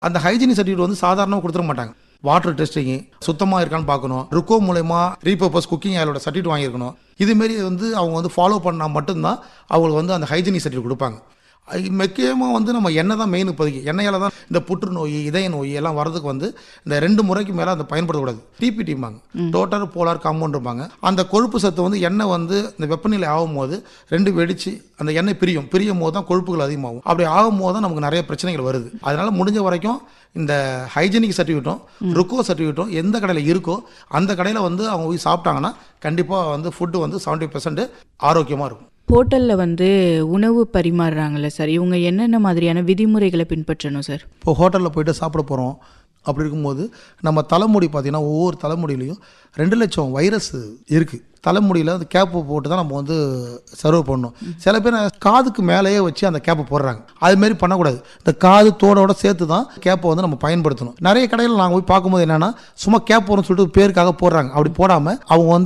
அந்த hygienic certificate வந்து சாதாரணமாக கொடுத்துட மாட்டாங்க வாட்டர் டெஸ்டிங்கு சுத்தமாக இருக்கான்னு பார்க்கணும் ருக்கோ மூலயமா ரீபர்பஸ் குக்கிங் ஆயிலோட சர்டிஃபிகேட் வாங்கியிருக்கணும் இதுமாரி வந்து அவங்க வந்து ஃபாலோ பண்ணால் மட்டும்தான் அவங்களுக்கு வந்து அந்த ஹைஜீனிக் சர்டிஃபிகேட் கொடுப்பாங்க முக்கியமாக வந்து நம்ம எண்ணெய் தான் மெயின் இப்போதைக்கு எண்ணெயால் தான் இந்த புற்றுநோய் இதய நோய் எல்லாம் வரதுக்கு வந்து இந்த ரெண்டு முறைக்கு மேலே அதை பயன்படுத்தக்கூடாது டிபிடிம்பாங்க டோட்டல் போலார் காம்பவுண்ட் இருப்பாங்க அந்த கொழுப்பு சத்து வந்து எண்ணெய் வந்து இந்த வெப்பநிலை ஆகும்போது ரெண்டு வெடிச்சு அந்த எண்ணெய் பிரியும் பிரியும் போது தான் கொழுப்புகள் அதிகமாகும் அப்படி ஆகும்போது தான் நமக்கு நிறைய பிரச்சனைகள் வருது அதனால முடிஞ்ச வரைக்கும் இந்த ஹைஜீனிக் சர்டிஃபிகேட்டும் ருக்கோ சர்டிஃபிகேட்டும் எந்த கடையில் இருக்கோ அந்த கடையில் வந்து அவங்க போய் சாப்பிட்டாங்கன்னா கண்டிப்பாக வந்து ஃபுட்டு வந்து செவன்ட்டி பர்சன்ட் ஆரோக்கியமாக இருக்கும் ஹோட்டலில் வந்து உணவு பரிமாறுறாங்கல்ல சார் இவங்க என்னென்ன மாதிரியான விதிமுறைகளை பின்பற்றணும் சார் இப்போ ஹோட்டலில் போயிட்டு சாப்பிட போகிறோம் அப்படி இருக்கும்போது நம்ம தலைமுடி பார்த்தீங்கன்னா ஒவ்வொரு தலைமுடியிலையும் ரெண்டு லட்சம் வைரஸ் இருக்குது தலைமுடியில் அந்த கேப்பு போட்டு தான் நம்ம வந்து சர்வ் பண்ணணும் சில பேர் காதுக்கு மேலேயே வச்சு அந்த கேப்பை போடுறாங்க அதுமாரி பண்ணக்கூடாது இந்த காது தோடோட சேர்த்து தான் கேப்பை வந்து நம்ம பயன்படுத்தணும் நிறைய கடையில் நாங்கள் போய் பார்க்கும்போது என்னென்னா சும்மா கேப் போகிறோம்னு சொல்லிட்டு பேருக்காக போடுறாங்க அப்படி போடாமல் அவங்க வந்து